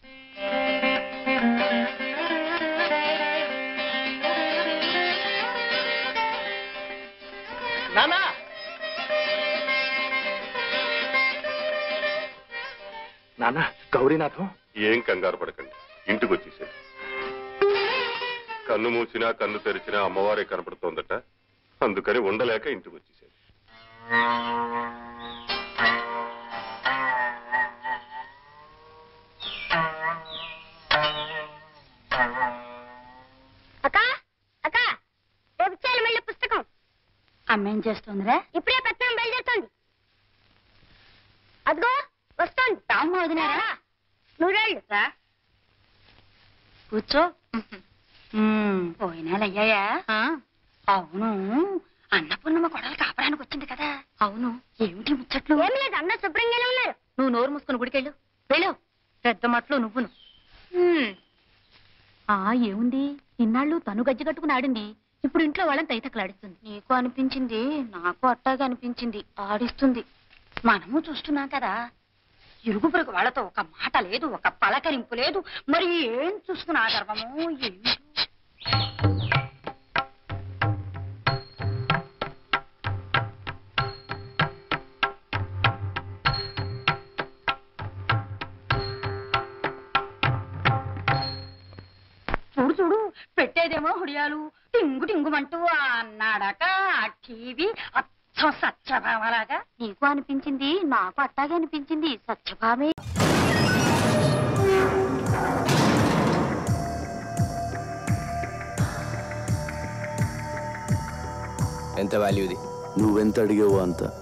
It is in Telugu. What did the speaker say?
నానా నాన్న గౌరీనాథం ఏం కంగారు పడకండి ఇంటికి వచ్చేసాడు కన్ను మూసినా కన్ను తెరిచినా అమ్మవారే కనపడుతోందట అందుకని ఉండలేక ఇంటికి వచ్చేసాడు అక్క అక్క రేపు ఇచ్చేయాలి మళ్ళీ పుస్తకం అమ్మ ఏం చేస్తుందిరా ఇప్పుడే పెత్తనం బయలుదేరుతోంది అదిగో వస్తోంది రామ్మ వదినారా నూరేళ్ళు రా కూర్చో ఉమ్, పోయినాలు అయ్యాయా అవును అన్నపూర్ణమ్మ కొడలు కాపడానికి వచ్చింది కదా అవును ఏమిటి ముచ్చట్లు ఏం లేదు అందరూ శుభ్రంగానే ఉన్నారు నువ్వు నోరు మూసుకుని గుడికెళ్ళు వెళ్ళు పెద్ద మట్లు నువ్వును ఆ ఏముంది ఇన్నాళ్ళు తను గజ్జి కట్టుకుని ఆడింది ఇప్పుడు ఇంట్లో వాళ్ళని తైతక్కలాడిస్తుంది నీకు అనిపించింది నాకు అట్టాగా అనిపించింది ఆడిస్తుంది మనము చూస్తున్నాం కదా ఇరుగు పొరుగు వాళ్ళతో ఒక మాట లేదు ఒక పలకరింపు లేదు మరి ఏం చూసుకున్నా గర్వము ఏమిటో. చూడు చూడు పెట్టేదేమో హుడియాలు టింగు టింగుమంటూ అన్నాడక ఆ టీవీ అచ్చం సత్యభామలాగా నీకు అనిపించింది నాకు అట్టాగే అనిపించింది సత్యభామే ఎంత వాల్యూ ఇది నువ్వెంత అడిగావో అంత